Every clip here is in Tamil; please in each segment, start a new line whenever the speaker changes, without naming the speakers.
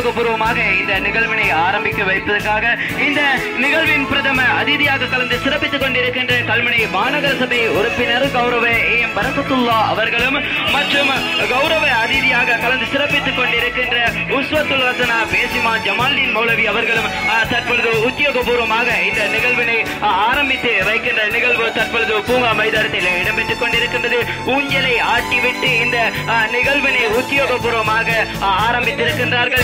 உத்தியோகபூர்வமாக இந்த நிகழ்வினை ஆரம்பிக்க வைப்பதற்காக இந்த நிகழ்வின் பிரதம அதிதியாக கலந்து சிறப்பித்துக் கொண்டிருக்கின்ற கல்முனை மாநகர சபை உறுப்பினர் கௌரவ ஏ எம் பரசத்துல்லா அவர்களும் மற்றும் கௌரவ அதிதியாக கலந்து சிறப்பித்துக் கொண்டிருக்கின்ற உஸ்வத்துல் ஹசனா பேசிமா ஜமால்தீன் மௌலவி அவர்களும் அஹ், தற்பொழுது உத்தியோகபூர்வமாக இந்த நிகழ்வினை அஹ், ஆரம்பித்து வைக்கின்ற நிகழ்வு தற்பொழுது பூங்கா மைதானத்தில் இடம்பெற்றுக் கொண்டிருக்கின்றது ஊஞ்சலை ஆட்டிவிட்டு இந்த அஹ், நிகழ்வினை உத்தியோகபூர்வமாக அஹ், ஆரம்பித்திருக்கின்றார்கள்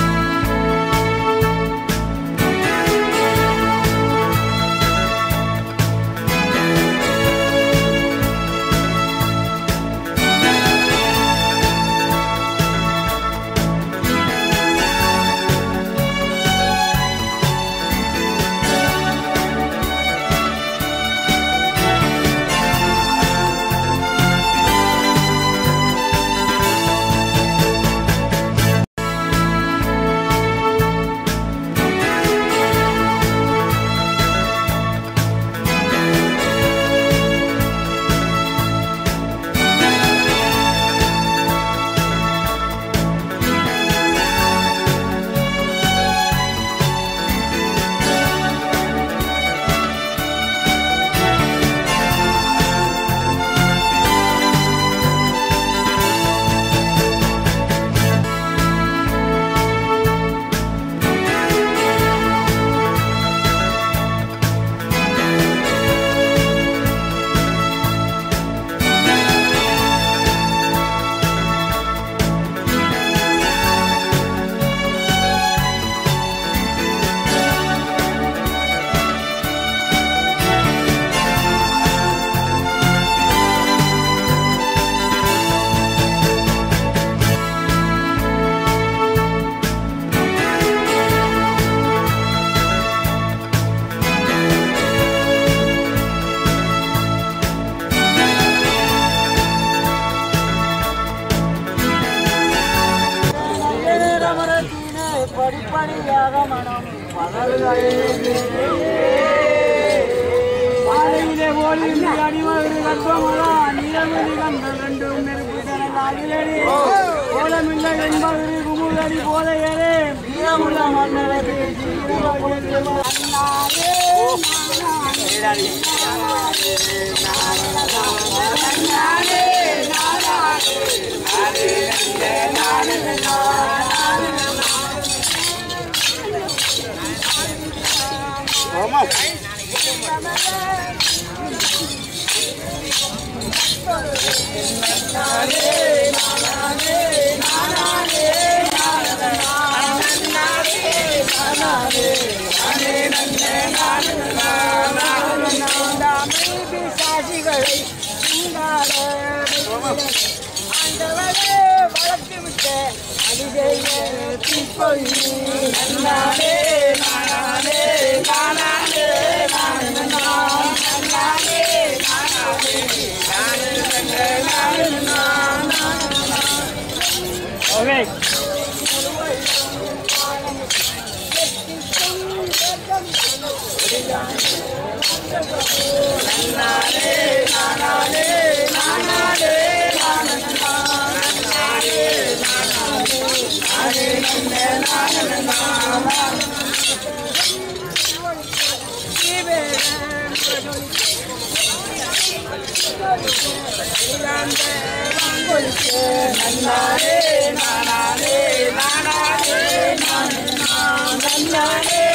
ரமரத்தினே படிப்படியாக மனம் பாறையிலே ஓடி அடிமகிழ் கற்பமலா நீலமணி கண்கள் ரெண்டும் நெருப்பு தனதாகிலடி கோலமில்லை என்பது குமுதடி போதையரே வீரமுள்ள மன்னரே சாசிகளை ஆண்டவரே வளர்த்து விட்ட அடிதைய தீப்பொழி நன்னாரே நானே நானே நானே நானே ஓகே நன்னாரே நானே நானே நானே